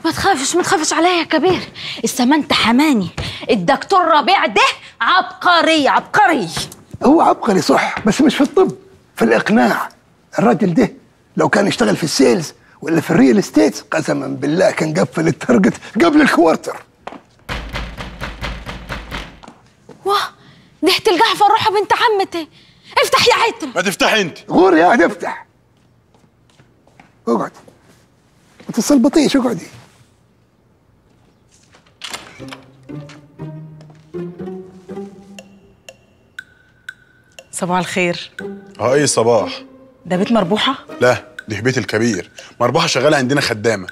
ما تخافش ما تخافش عليا يا كبير السمنت حماني الدكتور ربيع ده عبقري عبقري هو عبقري صح بس مش في الطب في الاقناع الراجل ده لو كان يشتغل في السيلز ولا في الريل استيت قسما بالله كان قفل التارجت قبل الكوارتر واه ده تلقاها فروحه بنت عمتي افتح يا عتم ما تفتحي انت غور يا قاعد افتح اقعد ما تتصلبطيش اقعدي صباح الخير اه ايه صباح ده بيت مربوحة؟ لا دي بيت الكبير مربوحه شغاله عندنا خدامه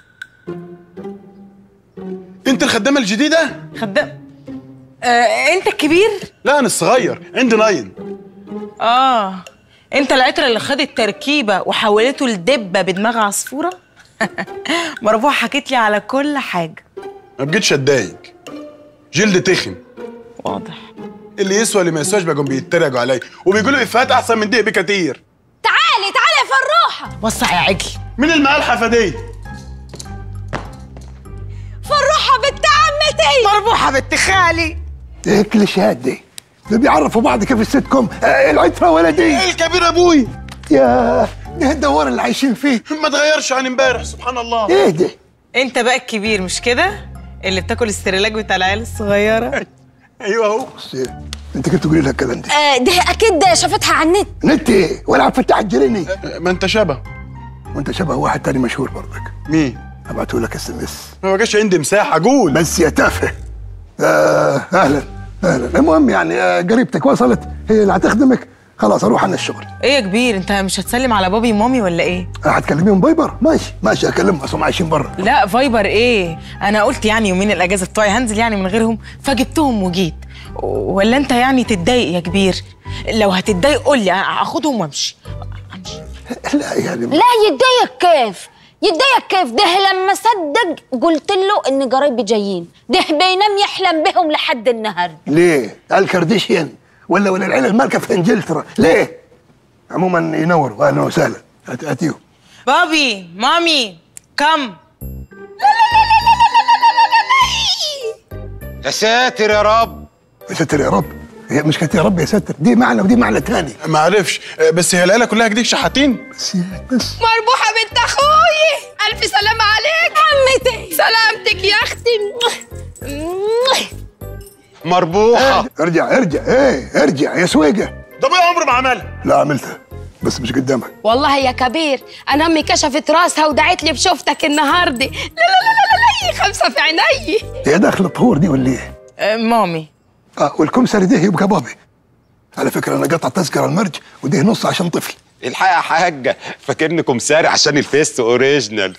انت الخدامه الجديده خدام آه، انت الكبير؟ لا انا الصغير عندي ناين اه انت العطر اللي خد التركيبة وحولته لدبة بدماغ عصفورة؟ مربوحة حكيت لي على كل حاجة ما بجيتش اتضايق جلد تخن واضح اللي يسوى اللي ما يسواش بقوا بيتريقوا عليا وبيقولوا افيهات احسن من دي بكتير تعالي تعالي يا فروحه وسع يا عجل مين المالحه دي فروحه بنت عمتي مربوحة بنت خالي ايه الكليشيهات دي ده بيعرفوا بعض كيف الست كوم آه العترة ولدي الكبير ابوي يا ده الدوار اللي عايشين فيه ما تغيرش عن امبارح سبحان الله ايه ده انت بقى الكبير مش كده؟ اللي بتاكل السريلاج بتاع العيال الصغيرة ايوه اهو بس إيه؟ انت كيف تقولي لها الكلام ده آه ده اكيد شافتها على النت نت ايه ولا عبد الفتاح الجريني ما انت شبه وانت شبه واحد تاني مشهور برضك مين ابعته لك اس ام اس ما بقاش عندي مساحه قول بس يا تافه آه اهلا اهلا المهم يعني آه قريبتك وصلت هي اللي هتخدمك خلاص اروح انا الشغل ايه يا كبير انت مش هتسلم على بابي ومامي ولا ايه؟ هتكلميهم بايبر ماشي ماشي اكلمهم اصل هم عايشين بره لا فايبر ايه انا قلت يعني يومين الاجازه بتوعي هنزل يعني من غيرهم فجبتهم وجيت ولا انت يعني تتضايق يا كبير لو هتتضايق قول لي اخدهم وامشي امشي لا يعني لا يتضايق كيف يتضايق كيف ده لما صدق قلت له ان قرايبي جايين ده بينام يحلم بهم لحد النهارده ليه الكارديشيان ولا ولا العيله المالكه في انجلترا ليه عموما ينوروا اهلا وسهلا هات- هاتيهم بابي مامي كم يا ساتر يا رب يا ساتر يا رب هي مش كانت يا رب يا ساتر دي معنى ودي معنى تاني ما عرفش بس هي العيله كلها كده شحاتين بس بس مربوحة بنت أخوي ألف سلامة عليك عمتي سلامتك يا أختي مربوحه ارجع ارجع ايه ارجع يا سويقه ده ابويا عمره ما عملها لا عملتها بس مش قدامك والله يا كبير أنا أمي كشفت راسها ودعت لي بشوفتك النهاردة لا لا لا لا لا لا خمسة في عيني هي داخله طهور دي ولا ايه؟ آه، مامي اه والكمسري ده يبقى بابي على فكره انا قطع تذكره المرج وده نص عشان طفل الحق يا حاجه فاكرنكم ساري عشان الفيست اوريجينال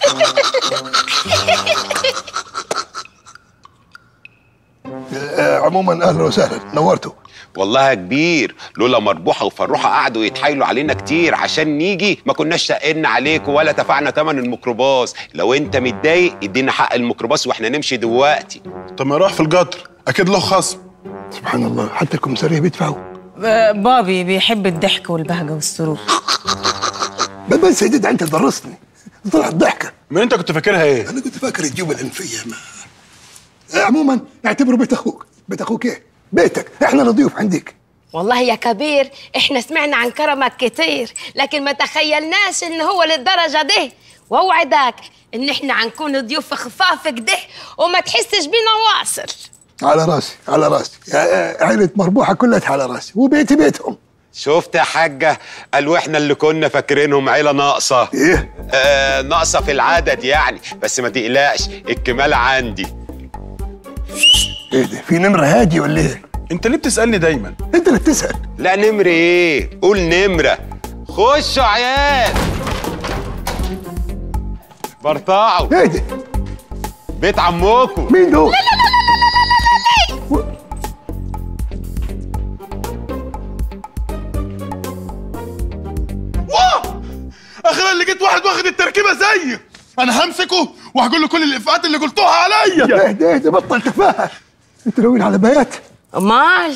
آه عموما اهلا وسهلا نورتوا والله يا كبير لولا مربوحه وفروحه قعدوا يتحايلوا علينا كتير عشان نيجي ما كناش شقنا عليكم ولا دفعنا ثمن الميكروباص لو انت متضايق ادينا حق الميكروباص واحنا نمشي دلوقتي طب ما يروح في القطر اكيد له خصم سبحان الله حتى الكمساريه بيدفعوا آه، بابي بيحب الضحك والبهجه والسرور بس يا جدع انت درستني طلعت ضحكه ما انت كنت فاكرها ايه انا كنت فاكر الجيوب الانفيه ما آه، عموما اعتبره بيت اخوك بيت اخوك ايه بيتك احنا نضيف عندك والله يا كبير إحنا سمعنا عن كرمك كتير لكن ما تخيلناش إن هو للدرجة دي وأوعدك إن إحنا هنكون ضيوف خفاف كده وما تحسش بينا واصل على راسي على راسي آه، عيلة مربوحة كلها على راسي وبيتي بيتهم شفت يا حاجه قالوا احنا اللي كنا فاكرينهم عيله ناقصه ايه آه ناقصه في العدد يعني بس ما تقلقش الكمال عندي ايه ده في نمرة هادي ولا ايه انت ليه بتسالني دايما انت اللي بتسأل لا نمرة ايه قول نمرة خشوا عيال برطعوا ايه ده بيت عمكم مين دول واه اخيرا لقيت واحد واخد التركيبه زيي انا همسكه وهقول له كل الافيهات اللي قلتوها عليا ايه ده ايه ده بطل تفاهة انت ناويين على بيات أمال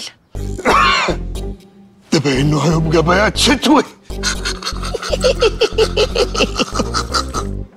تبقى انه هيبقى بيات شتوي